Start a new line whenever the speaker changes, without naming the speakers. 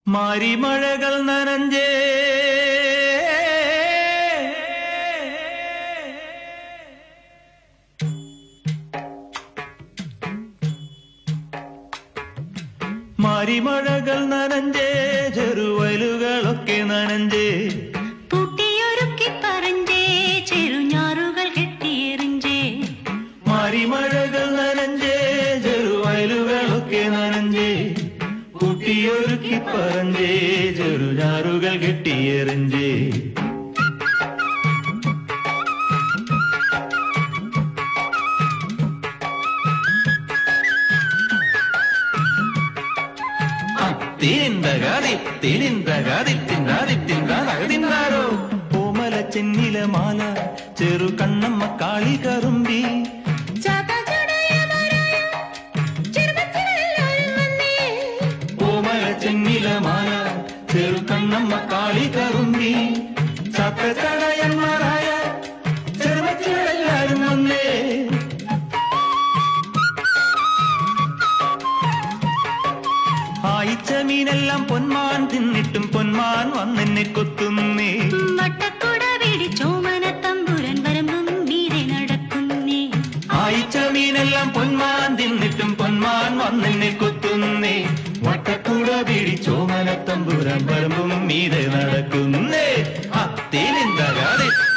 മാരിമഴകൾ നനഞ്ചേ മാരിമഴകൾ നനഞ്ചേ ചെറുവയലുകളൊക്കെ നനഞ്ചേ
പൂട്ടിയൊരുക്കി പറഞ്ചേ ചെറുഞാറുകൾ കെട്ടിയെറിഞ്ചേ
മാരിമഴകൾ നനഞ്ചേ ചെറുവയലുകളൊക്കെ നനഞ്ചേ കുട്ടിയൊരുക്കി പറഞ്ചേ ചെറുചാറുകൾ കെട്ടിയെറിഞ്ചേ തിരിന്തകാതി തിരിന്തകാതി തിന്താതി തിന്താതകതിന്നാരോ കോമല ചെന്നില മാല ചെറു കണ്ണമ്മ കാളി കറുമ്പി കോമല ചെന്നില മാല ചെറു കണ്ണമ്മ കാളി കറുമ്പി സത്തച്ചടയന്മാരായ ചെറുമച്ചെല്ലാരും വന്നേ ആയിച്ച മീനെല്ലാം പൊന്മാൻ തിന്നിട്ടും പൊന്മാൻ വന്നെന്നെ കൊത്തുന്നേ
വട്ടക്കുട പിടിച്ചോമന തമ്പുരൻ വരമ്പും മീതെ നടക്കുന്നേ
ആയിച്ച മീനെല്ലാം പൊന്മാൻ തിന്നിട്ടും പൊന്മാൻ വന്നെന്നെ കൊത്തുന്നേ വട്ടക്കൂട പിടിച്ചോമനത്തമ്പുരാൻ പറമ്പും മീതെ നടക്കുന്നേ അത്തിലിന്തകാതെ